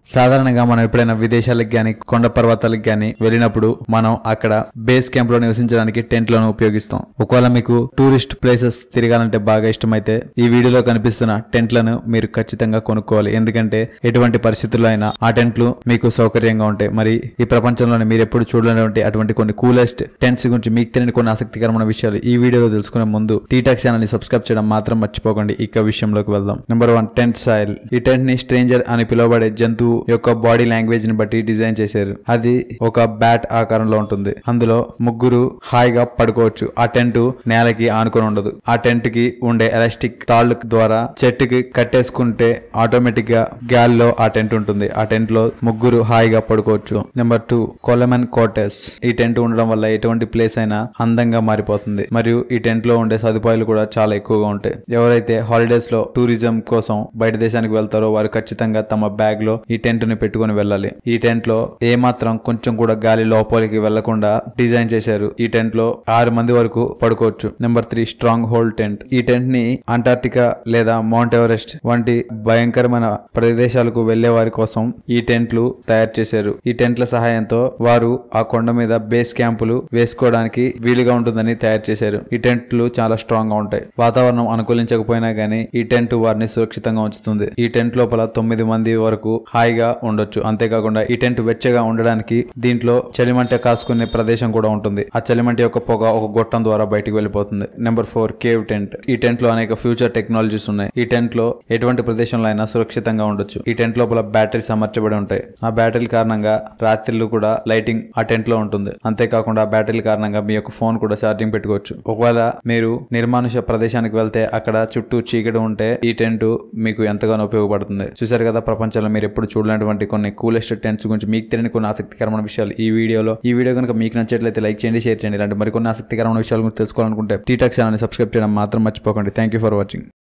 సాధారణంగా మనం ఎప్పుడైనా విదేశాలకు గాని కొండ పర్వతాలకు గాని వెళ్ళినప్పుడు మనం అక్కడ బేస్ క్యాంప్ లో నివసించడానికి టెంట్ లను ఉపయోగిస్తాం ఒకవేళ మీకు టూరిస్ట్ ప్లేసెస్ తిరగాలంటే బాగా ఇష్టమైతే ఈ వీడియోలో కనిపిస్తున్న టెంట్లను మీరు ఖచ్చితంగా కొనుక్కోవాలి ఎందుకంటే ఎటువంటి పరిస్థితుల్లో అయినా ఆ టెంట్లు మీకు సౌకర్యంగా ఉంటాయి మరి ఈ ప్రపంచంలోనే మీరు ఎప్పుడు చూడలేనటువంటి అటువంటి కొన్ని కూలెస్ట్ టెంట్స్ గురించి మీకు తెలియని కొన్ని ఆసక్తికరమైన విషయాలు ఈ వీడియోలో తెలుసుకునే ముందు టీటాక్ ఛానల్ ని సబ్స్క్రైబ్ చేయడం మాత్రం మర్చిపోకండి ఇక విషయంలోకి వెళ్దాం నెంబర్ వన్ టెంట్ సాయిల్ ఈ టెంట్ ని స్ట్రేంజర్ అని పిలువబడే జంతువు యొక్క బాడీ లాంగ్వేజ్ ని బట్టి డిజైన్ చేశారు అది ఒక బ్యాట్ ఆకారంలో ఉంటుంది అందులో ముగ్గురు హాయిగా పడుకోవచ్చు ఆ టెంట్ నేలకి ఆనుకొని ఉండదు ఆ టెంట్ కి ఉండే ఎలాస్టిక్ తాళ్ళు ద్వారా చెట్టుకి కట్టేసుకుంటే ఆటోమేటిక్ గా గాల్లో ఆ టెంట్ ఉంటుంది ఆ టెంట్ లో ముగ్గురు హాయిగా పడుకోవచ్చు నెంబర్ టూ కొలమెన్ కోటెస్ ఈ టెంట్ ఉండడం వల్ల ఎటువంటి ప్లేస్ అయినా అందంగా మారిపోతుంది మరియు ఈ టెంట్ లో ఉండే సదుపాయాలు కూడా చాలా ఎక్కువగా ఉంటాయి ఎవరైతే హాలిడేస్ లో టూరిజం కోసం బయట దేశానికి వెళ్తారో వారు ఖచ్చితంగా తమ బ్యాగ్ లో ఈ టెంట్ ని పెట్టుకొని వెళ్ళాలి ఈ టెంట్ లో ఏ మాత్రం కొంచెం కూడా గాలి లోపలికి వెళ్లకుండా డిజైన్ చేశారు ఈ టెంట్ లో ఆరు మంది వరకు పడుకోవచ్చు number three strong hold tent ఈ టెంట్ ని అంటార్టికా లేదా మౌంట్ ఎవరెస్ట్ వంటి భయంకరమైన ప్రదేశాలకు వెళ్లే వారి కోసం ఈ టెంట్లు తయారు చేశారు ఈ టెంట్ల సహాయంతో వారు ఆ కొండ మీద బేస్ క్యాంపులు వేసుకోవడానికి వీలుగా ఉంటుందని తయారు చేశారు ఈ టెంట్లు చాలా స్ట్రాంగ్ గా ఉంటాయి వాతావరణం అనుకూలించకపోయినా గానీ ఈ టెంట్ వారిని సురక్షితంగా ఉంచుతుంది ఈ టెంట్ లోపల తొమ్మిది మంది వరకు హాయిగా ఉండొచ్చు అంతేకాకుండా ఈ టెంట్ వెచ్చగా ఉండడానికి దీంట్లో చలిమంట కాసుకునే ప్రదేశం కూడా ఉంటుంది ఆ చలిమంట యొక్క పొగ ఒక గొట్టం ద్వారా బయటికి వెళ్ళిపోతుంది నెంబర్ ఫోర్ కేవ్ టెంట్ ఈ టెంట్ లో అనేక ఫ్యూచర్ టెక్నాలజీస్ ఉన్నాయి ఈ టెంట్ లో ఎటువంటి ప్రదేశంలో అయినా సురక్షితంగా ఉండొచ్చు ఈ టెంట్ లోపల బ్యాటరీస్ అమర్చబడి ఉంటాయి ఆ బ్యాటరీల కారణంగా రాత్రిళ్ళు కూడా లైటింగ్ ఆ టెంట్ లో ఉంటుంది అంతేకాకుండా ఆ బ్యాటరీల కారణంగా మీ యొక్క ఫోన్ కూడా ఛార్జింగ్ పెట్టుకోవచ్చు ఒకవేళ మీరు నిర్మానుష ప్రదేశానికి వెళ్తే అక్కడ చుట్టూ చీకటి ఉంటే ఈ టెంట్ మీకు ఎంతగానో ఉపయోగపడుతుంది చూసారు కదా ప్రపంచంలో మీరు ఎప్పుడు చూడలేనటువంటి కొన్ని కూలెస్ట్ టెంట్స్ గురించి మీకు తెలియని కొన్ని ఆసక్తికరమైన విషయాలు ఈ వీడియోలో ఈ వీడియో కనుక మీకు నచ్చట్లయితే లైక్ చేయండి షేర్ చేయండి ఇలాంటి మరికొన్ని ఆసక్తికరమైన విషయాల గురించి తెలుసుకోవాలనుకుంటే టీటాక్ ఛానల్ సబ్స్క్రైబ్ చేయడం మాత్రం మర్చిపోకండి థ్యాంక్ యూ ఫర్ వాచింగ్